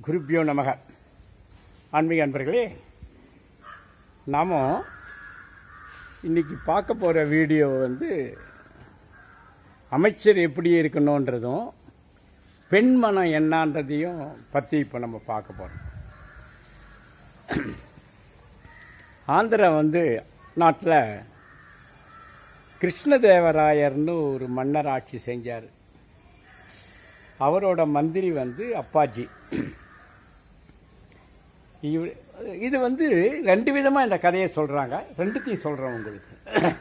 குருப்பியோ நமக ஆன்மீக அன்பர்களே நாம இன்னைக்கு பார்க்க போகிற வீடியோ வந்து அமைச்சர் எப்படி இருக்கணுன்றதும் பெண் மனம் என்னன்றதையும் பற்றி இப்போ நம்ம பார்க்க போகிறோம் ஆந்திரா வந்து நாட்டில் கிருஷ்ணதேவராயர்னு ஒரு மன்னர் ஆட்சி செஞ்சார் அவரோட மந்திரி வந்து அப்பாஜி இவ- இது வந்து ரெண்டு விதமாக இந்த கதையை சொல்கிறாங்க ரெண்டுத்தையும் சொல்கிறேன் உங்களுக்கு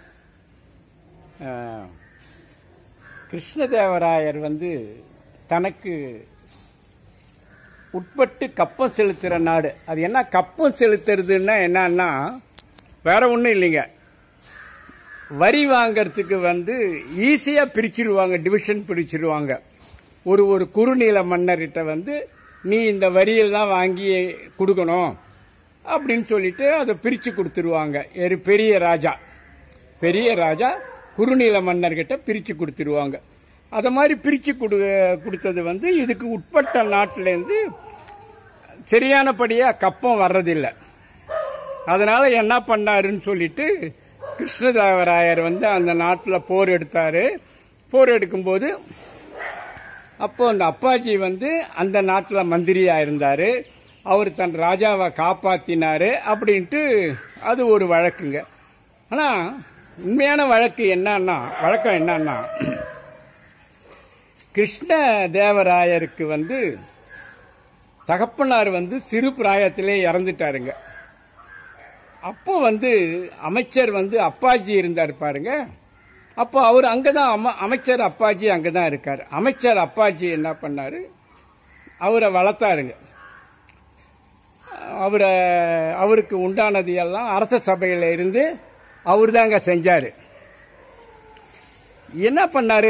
அஹ், கிருஷ்ணதேவராயர் வந்து தனக்கு உட்பட்டு கப்பம் செலுத்துகிற நாடு அது என்ன கப்பம் செலுத்துறதுன்னா என்னன்னா வேற ஒன்றும் இல்லைங்க வரி வாங்கறதுக்கு வந்து ஈஸியாக பிரிச்சிருவாங்க டிவிஷன் பிரிச்சிருவாங்க ஒரு ஒரு குறுநில மன்னர்கிட்ட வந்து நீ இந்த வரியெல்லாம் வாங்கி கொடுக்கணும் அப்படின்னு சொல்லிட்டு அதை பிரித்து கொடுத்துருவாங்க ஒரு பெரிய ராஜா பெரிய ராஜா குறுநில மன்னர்கிட்ட பிரித்து கொடுத்துருவாங்க அதை மாதிரி பிரித்து கொடு கொடுத்தது வந்து இதுக்கு உட்பட்ட நாட்டிலேருந்து சரியானபடியாக கப்பம் வர்றதில்லை அதனால என்ன பண்ணாருன்னு சொல்லிட்டு கிருஷ்ணதேவராயர் வந்து அந்த நாட்டில் போர் எடுத்தாரு போர் எடுக்கும்போது அப்போ அந்த அப்பாஜி வந்து அந்த நாட்டில் மந்திரியா இருந்தாரு அவர் தன் ராஜாவை காப்பாத்தினாரு அப்படின்ட்டு அது ஒரு வழக்குங்க ஆனா உண்மையான வழக்கு என்னன்னா வழக்கம் என்னன்னா கிருஷ்ண தேவராயருக்கு வந்து தகப்பனார் வந்து சிறு பிராயத்திலே இறந்துட்டாருங்க அப்போ வந்து அமைச்சர் வந்து அப்பாஜி இருந்தார் பாருங்க அப்போ அவர் அங்கதான் அம அமைச்சர் அப்பாஜி அங்கதான் இருக்காரு அமைச்சர் அப்பாஜி என்ன பண்ணாரு அவரை வளர்த்தாருங்க அவரை அவருக்கு உண்டானது எல்லாம் அரச சபையில இருந்து அவர் தாங்க செஞ்சாரு என்ன பண்ணாரு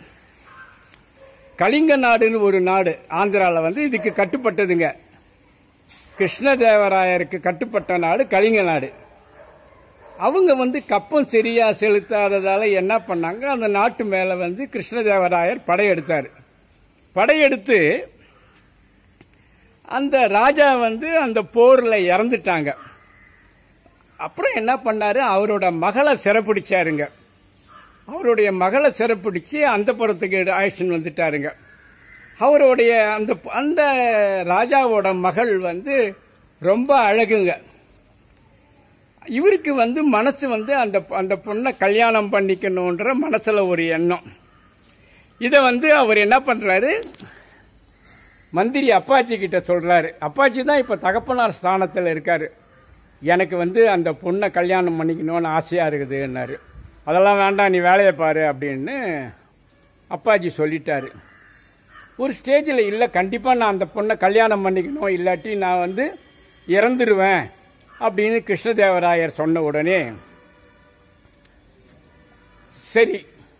கலிங்க நாடுன்னு ஒரு நாடு ஆந்திராவில் வந்து இதுக்கு கட்டுப்பட்டதுங்க கிருஷ்ணதேவராயருக்கு கட்டுப்பட்ட நாடு கலிங்க நாடு அவங்க வந்து கப்பம் சரியா செலுத்தாததால என்ன பண்ணாங்க அந்த நாட்டு மேல வந்து கிருஷ்ணதேவராயர் படையெடுத்தார் படையெடுத்து அந்த ராஜா வந்து அந்த போர்ல இறந்துட்டாங்க அப்புறம் என்ன பண்ணாரு அவரோட மகளை சிறப்பிடிச்சாருங்க அவருடைய மகளை சிறப்பிடிச்சு அந்த புறத்துக்கு ஆக்ஷன் வந்துட்டாருங்க அவருடைய அந்த அந்த ராஜாவோட மகள் வந்து ரொம்ப அழகுங்க இவருக்கு வந்து மனசு வந்து அந்த அந்த பொண்ணை கல்யாணம் பண்ணிக்கணுன்ற மனசுல ஒரு எண்ணம் இதை வந்து அவர் என்ன பண்றாரு மந்திரி அப்பாச்சி கிட்ட சொல்றாரு அப்பாச்சி தான் இப்ப தகப்பனார் ஸ்தானத்தில் இருக்காரு எனக்கு வந்து அந்த பொண்ணை கல்யாணம் பண்ணிக்கணும்னு ஆசையா இருக்குதுன்னாரு அதெல்லாம் வேண்டாம் நீ வேலையை பாரு அப்படின்னு அப்பாஜி சொல்லிட்டாரு ஒரு ஸ்டேஜில் இல்லை கண்டிப்பாக நான் அந்த பொண்ணை கல்யாணம் பண்ணிக்கணும் இல்லாட்டி நான் வந்து இறந்துருவேன் அப்படின்னு கிருஷ்ணதேவராயர் சொன்ன உடனே சரி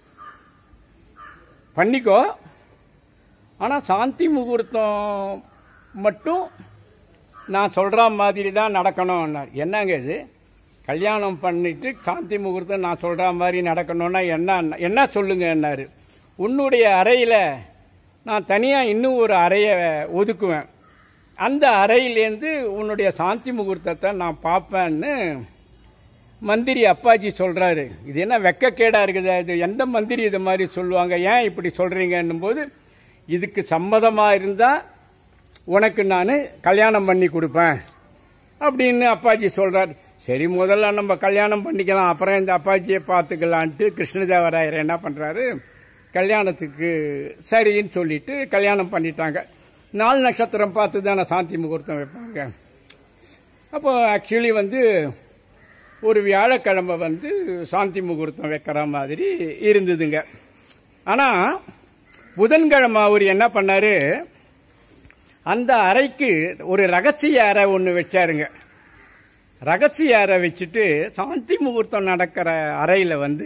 பண்ணிக்கோ ஆனால் சாந்தி முகூர்த்தம் மட்டும் நான் சொல்கிற மாதிரி தான் நடக்கணும்னார் என்னங்க இது கல்யாணம் பண்ணிட்டு சாந்தி முகூர்த்தம் நான் சொல்கிற மாதிரி நடக்கணும்னா என்ன என்ன சொல்லுங்கன்னாரு உன்னுடைய அறையில் நான் தனியாக இன்னும் ஒரு அறையை ஒதுக்குவேன் அந்த அறையிலேருந்து உன்னுடைய சாந்தி முகூர்த்தத்தை நான் பார்ப்பேன்னு மந்திரி அப்பாஜி சொல்றாரு இது என்ன வெக்கக்கேடா இருக்குது இது எந்த மந்திரி இது மாதிரி சொல்லுவாங்க ஏன் இப்படி சொல்றீங்கன்னும் போது இதுக்கு சம்மதமா இருந்தா உனக்கு நான் கல்யாணம் பண்ணி கொடுப்பேன் அப்படின்னு அப்பாஜி சொல்றாரு சரி முதல்ல நம்ம கல்யாணம் பண்ணிக்கலாம் அப்புறம் இந்த அப்பாச்சியை பார்த்துக்கலான்ட்டு கிருஷ்ணதேவராயர் என்ன பண்றாரு கல்யாணத்துக்கு சரின்னு சொல்லிட்டு கல்யாணம் பண்ணிட்டாங்க நாலு நட்சத்திரம் பார்த்து தானே சாந்தி முகூர்த்தம் வைப்பாங்க அப்போ ஆக்சுவலி வந்து ஒரு வியாழக்கிழமை வந்து சாந்தி முகூர்த்தம் வைக்கிற மாதிரி இருந்ததுங்க ஆனால் புதன்கிழமை அவர் என்ன பண்ணாரு அந்த அறைக்கு ஒரு ரகசிய அறை ஒன்று வச்சாருங்க ரகசிய அறை வச்சுட்டு சாந்தி முகூர்த்தம் நடக்கிற அறையில் வந்து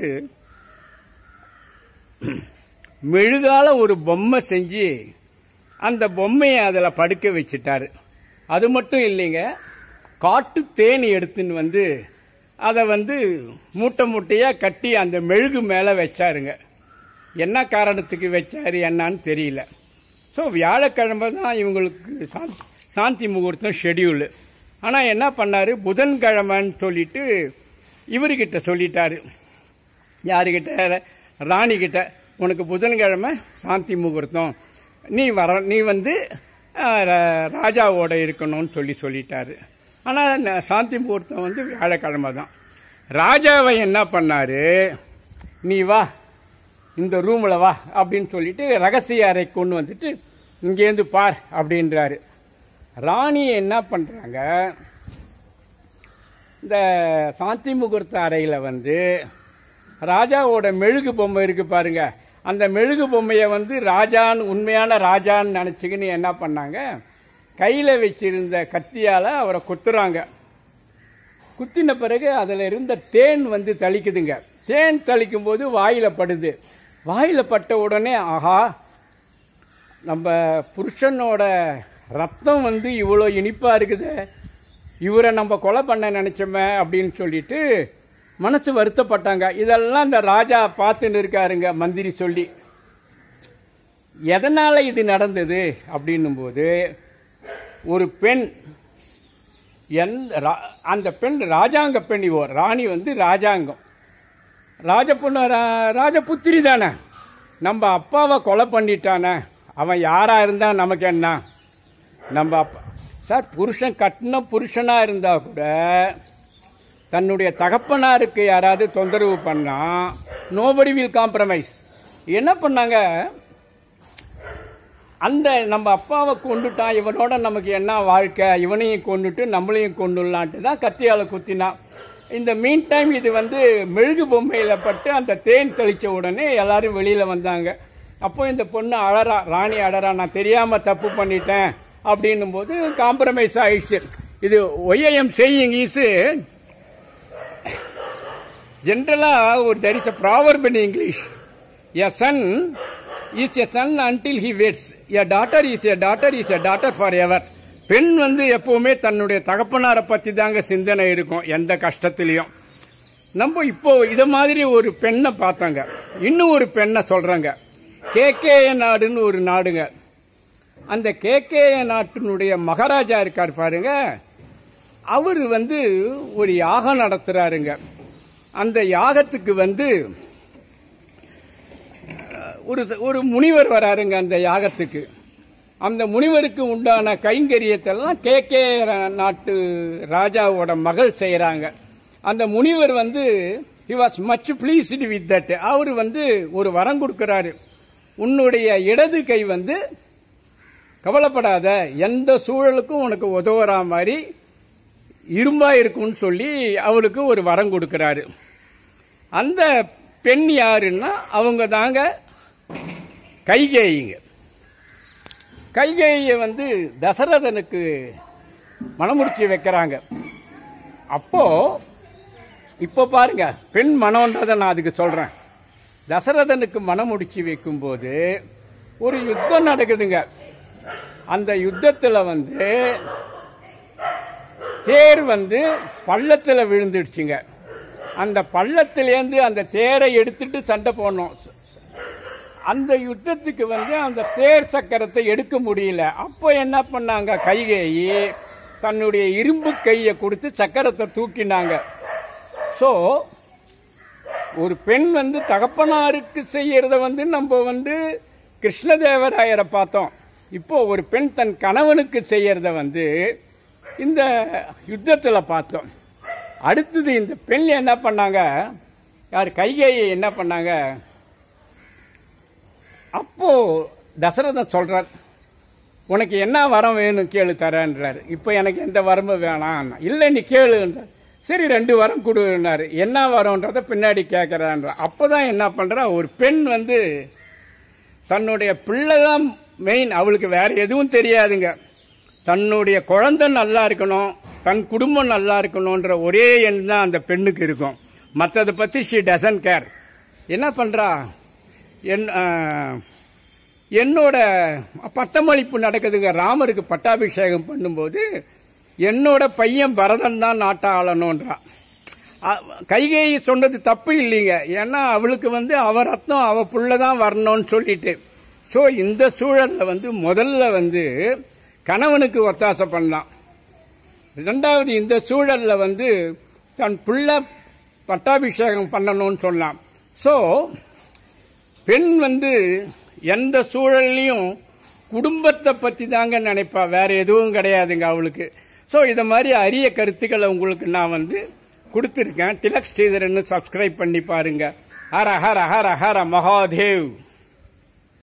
மெழுகால ஒரு பொம்மை செஞ்சு அந்த பொம்மையை அதில் படுக்க வச்சுட்டாரு அது மட்டும் இல்லைங்க காட்டு தேனி எடுத்துன்னு வந்து அதை வந்து மூட்டை மூட்டையாக கட்டி அந்த மெழுகு மேலே வச்சாருங்க என்ன காரணத்துக்கு வச்சாரு என்னன்னு தெரியல ஸோ வியாழக்கிழமை தான் இவங்களுக்கு சாந்தி சாந்தி முகூர்த்தம் ஷெடியூலு ஆனால் என்ன பண்ணாரு புதன்கிழமைன்னு சொல்லிட்டு இவர்கிட்ட சொல்லிட்டாரு யாருக்கிட்ட ராணிக்கிட்ட உனக்கு புதன்கிழமை சாந்தி முகூர்த்தம் நீ வர நீ வந்து அஹ், ர- ராஜாவோட இருக்கணும்னு சொல்லி சொல்லிட்டாரு ஆனால் சாந்தி முகூர்த்தம் வந்து வியாழக்கிழமை தான் ராஜாவை என்ன பண்ணாரு நீ வா இந்த ரூமில் வா அப்படின்னு சொல்லிட்டு ரகசிய அறை கொண்டு வந்துட்டு இங்கேருந்து பார் அப்படின்றாரு ராணி என்ன பண்ணுறாங்க இந்த சாந்தி முகூர்த்த அறையில் வந்து ராஜாவோட மெழுகு பொம்மை இருக்கு பாருங்க அந்த மெழுகு பொம்மையை வந்து ராஜான்னு உண்மையான ராஜான்னு நினச்சிக்கின்னு என்ன பண்ணாங்க கையில் வச்சிருந்த கத்தியால் அவரை குத்துறாங்க குத்தின பிறகு அதில் இருந்த தேன் வந்து தளிக்குதுங்க தேன் தளிக்கும் போது வாயில் படுது வாயில் பட்ட உடனே ஆஹா நம்ம புருஷனோட ரத்தம் வந்து இவ்வளோ இனிப்பாக இருக்குது இவரை நம்ம கொலை பண்ண நினைச்சோமே அப்படின்னு சொல்லிட்டு மனசு வருத்தப்பட்டாங்க இதெல்லாம் இந்த ராஜா பார்த்துன்னு இருக்காருங்க மந்திரி சொல்லி எதனால இது நடந்தது அப்படின்னும் போது ஒரு பெண் எந்த ரா- அந்த பெண் ராஜாங்க பெண் இவோ ராணி வந்து ராஜாங்கம் ராஜ பொண்ணு ரா- ராஜபுத்திரி தானே நம்ம அப்பாவை கொலை பண்ணிட்டானே அவன் யாரா இருந்தா நமக்கு என்ன நம்ம அப்பா சார் புருஷன் கட்டின புருஷனா இருந்தா கூட தன்னுடைய தகப்பனாருக்கு யாராவது தொந்தரவு பண்ணா நோபடி வில் காம்ப்ரமைஸ் என்ன பண்ணாங்க அந்த நம்ம அப்பாவை கொண்டுட்டான் இவனோட நமக்கு என்ன வாழ்க்கை இவனையும் கொண்டுட்டு நம்மளையும் கொண்டுடலான்ட்டு தான் கத்தியால குத்தினான் இந்த மீன் டைம் இது வந்து மெழுகு பொம்மையில பட்டு அந்த தேன் தெளிச்ச உடனே எல்லாரும் வெளியில வந்தாங்க அப்போ இந்த பொண்ணு அழறா ராணி அழறா நான் தெரியாம தப்பு பண்ணிட்டேன் அப்படின்னும் போது காம்ப்ரமைஸ் ஆயிடுச்சு இது ஒய்ஐஎம் செய்யிங் இஸ் ஜென்ரலா ஒரு there is a proverb in English a son is a son until he weds a daughter is a daughter is a daughter forever பெண் வந்து எப்பவுமே தன்னுடைய தகப்பனாரை பத்தி தாங்க சிந்தனை இருக்கும் எந்த கஷ்டத்திலையும் நம்ம இப்போ இத மாதிரி ஒரு பெண்ணை பார்த்தாங்க இன்னும் ஒரு பெண்ணை சொல்றாங்க கேகேய நாடுன்னு ஒரு நாடுங்க அந்த கேகேய நாட்டினுடைய மகாராஜா இருக்கார் பாருங்க அவர் வந்து ஒரு யாகம் நடத்துறாருங்க அந்த யாகத்துக்கு வந்து ஒரு ஒரு முனிவர் வராருங்க அந்த யாகத்துக்கு அந்த முனிவருக்கு உண்டான கைங்கரியத்தெல்லாம் கே கே நாட்டு ராஜாவோட மகள் செய்கிறாங்க அந்த முனிவர் வந்து he was much pleased with that அவர் வந்து ஒரு வரம் கொடுக்கிறாரு உன்னுடைய இடது கை வந்து கவலைப்படாத எந்த சூழலுக்கும் உனக்கு உதவுற மாதிரி இரும்பா இருக்கும்னு சொல்லி அவளுக்கு ஒரு வரம் கொடுக்கிறாரு அந்த பெண் யாருன்னா அவங்க தாங்க கைகேயிங்க கைகேயை வந்து தசரதனுக்கு மனமுடிச்சு வைக்கிறாங்க அப்போ இப்போ பாருங்க பெண் மனம்ன்றதை நான் அதுக்கு சொல்றேன் தசரதனுக்கு மனமுடிச்சு வைக்கும்போது ஒரு யுத்தம் நடக்குதுங்க அந்த யுத்தத்துல வந்து தேர் வந்து பள்ளத்துல விழுந்துடுச்சுங்க அந்த பள்ளத்திலேருந்து அந்த தேரை எடுத்துட்டு சண்டை போடணும் அந்த யுத்தத்துக்கு வந்து அந்த தேர் சக்கரத்தை எடுக்க முடியல அப்போ என்ன பண்ணாங்க கைகேயி தன்னுடைய இரும்பு கையை கொடுத்து சக்கரத்தை தூக்கினாங்க ஸோ ஒரு பெண் வந்து தகப்பனாருக்கு செய்யறத வந்து நம்ம வந்து கிருஷ்ணதேவராயரை பார்த்தோம் இப்போ ஒரு பெண் தன் கணவனுக்கு செய்யறத வந்து இந்த யுத்தத்தில் பார்த்தோம் அடுத்தது இந்த பெண் என்ன பண்ணாங்க யார் கைகேயை என்ன பண்ணாங்க அப்போ தசரதன் சொல்றார் உனக்கு என்ன வரம் வேணும் கேளு தரேன்றார் இப்போ எனக்கு எந்த வரமும் வேணாம் இல்லை நீ கேளுன்றார் சரி ரெண்டு வரம் கொடுன்னாரு என்ன வரம்ன்றத பின்னாடி கேட்கறான்ற அப்போதான் என்ன பண்றா ஒரு பெண் வந்து தன்னுடைய பிள்ளை தான் மெயின் அவளுக்கு வேற எதுவும் தெரியாதுங்க தன்னுடைய குழந்தை நல்லா இருக்கணும் தன் குடும்பம் நல்லா இருக்கணும்ன்ற ஒரே எண் தான் அந்த பெண்ணுக்கு இருக்கும் மற்றதை பத்தி ஷி டசன் கேர் என்ன பண்றா என் ஆ, என்னோட பட்டமளிப்பு நடக்குதுங்க ராமருக்கு பட்டாபிஷேகம் பண்ணும்போது என்னோட பையன் பரதன் தான் நாட்டை ஆளணுன்றா அ- கைகேயி சொன்னது தப்பு இல்லைங்க ஏன்னா அவளுக்கு வந்து அவ ரத்தம் அவ புள்ள தான் வரணும்னு சொல்லிட்டு ஸோ இந்த சூழலில் வந்து முதல்ல வந்து கணவனுக்கு ஒத்தாசை பண்ணலாம் ரெண்டாவது இந்த சூழலில் வந்து தன் பிள்ளை பட்டாபிஷேகம் பண்ணணும்னு சொல்லலாம் ஸோ பெண் வந்து எந்த சூழல்லையும் குடும்பத்தை பற்றி தாங்க நினைப்பா வேற எதுவும் கிடையாதுங்க அவளுக்கு ஸோ இதை மாதிரி அரிய கருத்துக்களை உங்களுக்கு நான் வந்து கொடுத்துருக்கேன் திலக் ஸ்ரீதரன் சப்ஸ்கிரைப் பண்ணி பாருங்க ஹர ஹர ஹர ஹர மகாதேவ்